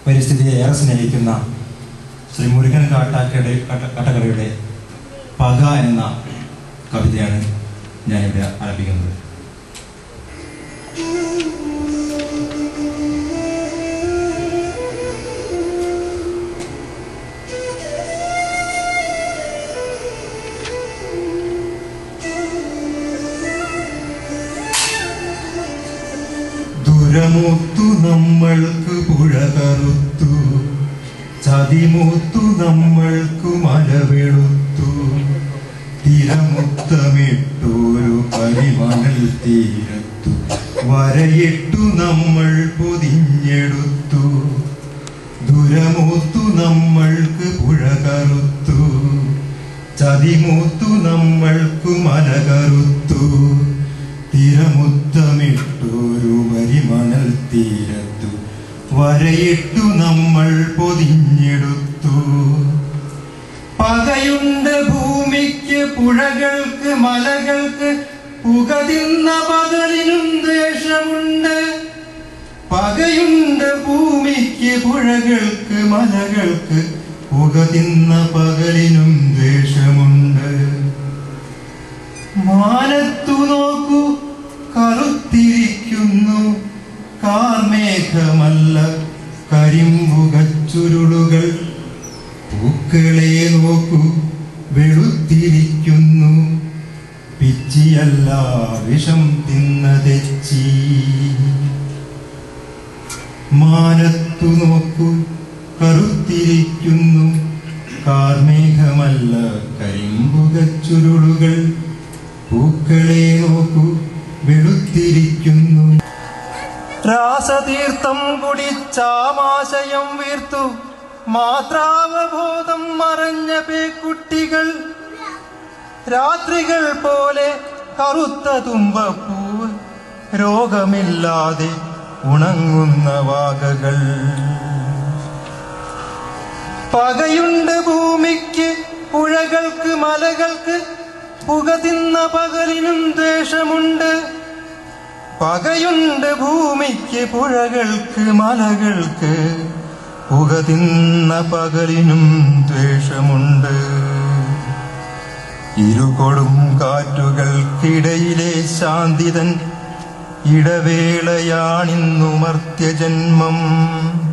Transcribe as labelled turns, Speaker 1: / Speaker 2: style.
Speaker 1: പരിസ്ഥിതിയെ ഏറെ സ്നേഹിക്കുന്ന ശ്രീ മുരുകൻ കാട്ടാക്കയുടെ കാട്ട- കാട്ടക്കടയുടെ പക എന്ന കവിതയാണ് ഞാനിവിടെ ആരംഭിക്കുന്നത് ദുരമൂത്തു നമ്മൾക്ക് പുഴ കറുത്തു ചതിമൂത്തു നമ്മൾക്കു മല വെളുത്തു തിരമുത്തമിട്ടൊരു പരിമണൽ തീരത്തു വരയിട്ടു നമ്മൾ പൊതിഞ്ഞെടുത്തു ദുരമൂത്തു നമ്മൾക്ക് പുഴ കറുത്തു ചതിമൂത്തു നമ്മൾക്കു മല കറുത്തു തിരമുത്തമിട്ടൊരു വരിമണൽ തീരത്തു വരയിട്ടു നമ്മൾ പൊതിഞ്ഞെടുത്തു പകയുണ്ട് ഭൂമിക്ക് പുഴകൾക്ക് മലകൾക്ക് പുകതിന്ന പകലിനും ദ്വേഷമുണ്ട് പകയുണ്ട് ഭൂമിക്ക് പുഴകൾക്ക് മലകൾക്ക് പുകതിന്ന പകലിനും ദ്വേഷമുണ്ട് മാനത്തു നോക്കൂ കറുത്തിരിക്കുന്നു കാർമേഘമല്ല കരിമ്പുകച്ചുരുളുകൾ പൂക്കളെ നോക്കൂ വെളുത്തിരിക്കുന്നു പിച്ചിയല്ല വിഷം തിന്ന തെച്ചി മാനത്തു നോക്കൂ കറുത്തിരിക്കുന്നു കാർമേഘമല്ല കരിമ്പുകച്ചുരുളുകൾ പൂക്കളെ നോക്കൂ വെളുത്തിരിക്കുന്നു രാസതീർത്ഥം കുടിച്ചാമാശയം വീർത്തു മാത്രാവബോധം മറഞ്ഞ പേക്കുട്ടികൾ രാത്രികൾ പോലെ കറുത്ത തുമ്പപ്പൂവ് രോഗമില്ലാതെ ഉണങ്ങുന്ന വാകകൾ പകയുണ്ട് ഭൂമിക്ക് പുഴകൾക്ക് മലകൾക്ക് പുക തിന്ന പകലിനും ദ്വേഷമുണ്ട് പകയുണ്ട് ഭൂമിക്ക് പുഴകൾക്ക് മലകൾക്ക് പുക തിന്ന പകലിനും ദ്വേഷമുണ്ട് ഇരുകൊടും കാറ്റുകൾക്കിടയിലെ ശാന്തിതൻ ഇടവേളയാണിന്നു മർത്യജന്മം